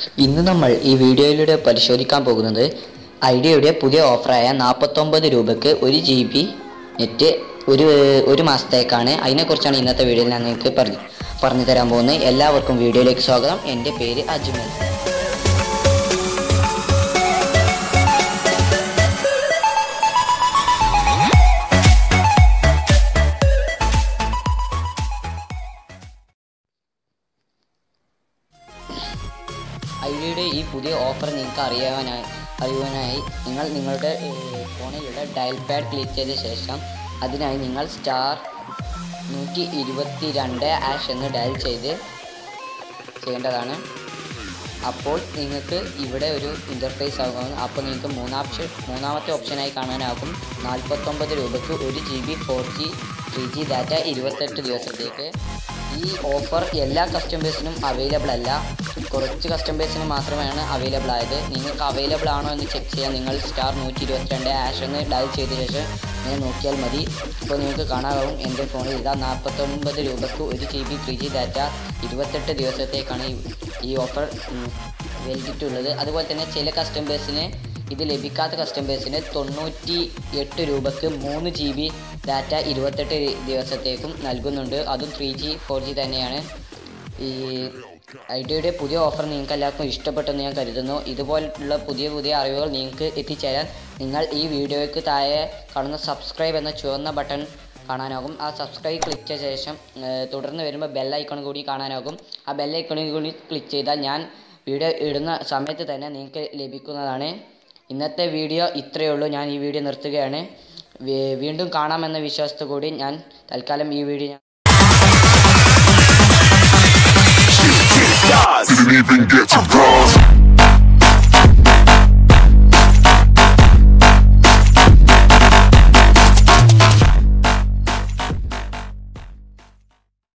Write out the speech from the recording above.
ഇന്ന് നമ്മൾ ഈ വീഡിയോയിലൂടെ പരിശോധിക്കാൻ പോകുന്നത് ഐഡിയയുടെ പുതിയ ഓഫറായ നാൽപ്പത്തൊമ്പത് രൂപയ്ക്ക് ഒരു ജി ബി നെറ്റ് ഒരു ഒരു മാസത്തേക്കാണ് അതിനെക്കുറിച്ചാണ് ഇന്നത്തെ വീഡിയോയിൽ ഞാൻ നിങ്ങൾക്ക് പറഞ്ഞു പറഞ്ഞു തരാൻ പോകുന്നത് എല്ലാവർക്കും വീഡിയോയിലേക്ക് സ്വാഗതം എൻ്റെ പേര് അജ്മൽ ഐഡിയയുടെ ഈ പുതിയ ഓഫർ നിങ്ങൾക്ക് അറിയാനായി അറിയുവാനായി നിങ്ങൾ നിങ്ങളുടെ ഏഹ്, ഫോണിലുള്ള ഡയൽ പാഡ് ക്ലിക്ക് ചെയ്ത ശേഷം അതിനായി നിങ്ങൾ സ്റ്റാർ നൂറ്റി ഇരുപത്തി രണ്ട് ആഷ് എന്ന് ഡയൽ ചെയ്ത് ചെയ്യേണ്ടതാണ് അപ്പോൾ നിങ്ങൾക്ക് ഇവിടെ ഒരു ഇൻ്റർഫേസ് ആകും അപ്പോൾ നിങ്ങൾക്ക് മൂന്നാം മൂന്നാമത്തെ ഓപ്ഷനായി കാണാനാകും നാൽപ്പത്തൊമ്പത് രൂപയ്ക്ക് ഒരു G B four G three G data ഇരുപത്തെട്ട് ദിവസത്തേക്ക് ഈ ഓഫർ എല്ലാ കസ്റ്റമേഴ്സിനും അവൈലബിൾ അല്ല കുറച്ച് കസ്റ്റമേഴ്സിന് മാത്രമാണ് അവൈലബിൾ ആയത് നിങ്ങൾക്ക് അവൈലബിൾ ആണോ എന്ന് ചെക്ക് ചെയ്യാൻ നിങ്ങൾ സ്റ്റാർ നൂറ്റി ഇരുപത്തിരണ്ട് ആഷ് എന്ന് ഡയൽ ചെയ്ത ശേഷം നിങ്ങൾ നോക്കിയാൽ മതി ഇപ്പോൾ നിങ്ങൾക്ക് കാണാനാവും എൻ്റെ ഫോണിൽ ഇതാ നാൽപ്പത്തൊമ്പത് രൂപയ്ക്ക് ഒരു G B three G data ഇരുപത്തെട്ട് ദിവസത്തേക്കാണ് ഈ- ഈ ഓഫർ വെൽഡിട്ടുള്ളത് അതുപോലെ തന്നെ ചില കസ്റ്റമേഴ്സിന് ഇത് ലഭിക്കാത്ത കസ്റ്റമേഴ്സിന് തൊണ്ണൂറ്റി എട്ട് രൂപയ്ക്ക് മൂന്ന് ജി ബി ഡാറ്റ ഇരുപത്തെട്ട് ദിവസത്തേക്കും നൽകുന്നുണ്ട് അതും ത്രീ ജി ഫോർ ജി തന്നെയാണ് ഈ ഐഡിയയുടെ പുതിയ ഓഫർ നിങ്ങൾക്ക് എല്ലാവർക്കും ഇഷ്ടപ്പെട്ടെന്ന് ഞാൻ കരുതുന്നു ഇതുപോലുള്ള പുതിയ പുതിയ അറിവുകൾ നിങ്ങൾക്ക് എത്തിച്ചേരാൻ നിങ്ങൾ ഈ വീഡിയോയ്ക്ക് താഴെ കാണുന്ന സബ്സ്ക്രൈബ് എന്ന ചുവന്ന ബട്ടൺ കാണാനാകും ആ സബ്സ്ക്രൈബ് ക്ലിക്ക് ചെയ്ത ശേഷം ഏർ, തുടർന്ന് വരുമ്പോൾ ബെൽ ഐക്കൺ കൂടി കാണാനാകും ആ ബെൽ ഐക്കണിൽ കൂടി ക്ലിക്ക് ചെയ്താൽ ഞാൻ വീഡിയോ ഇടുന്ന സമയത്ത് തന്നെ നിങ്ങൾക്ക് ലഭിക്കുന്നതാണ് ഇന്നത്തെ വീഡിയോ ഇത്രയേ ഉള്ളൂ ഞാൻ ഈ വീഡിയോ നിർത്തുകയാണ് വീ- വീണ്ടും കാണാമെന്ന വിശ്വാസത്തോടു കൂടി ഞാൻ തൽക്കാലം ഈ വീഡിയോ ഞാൻ Didn't even get to cross.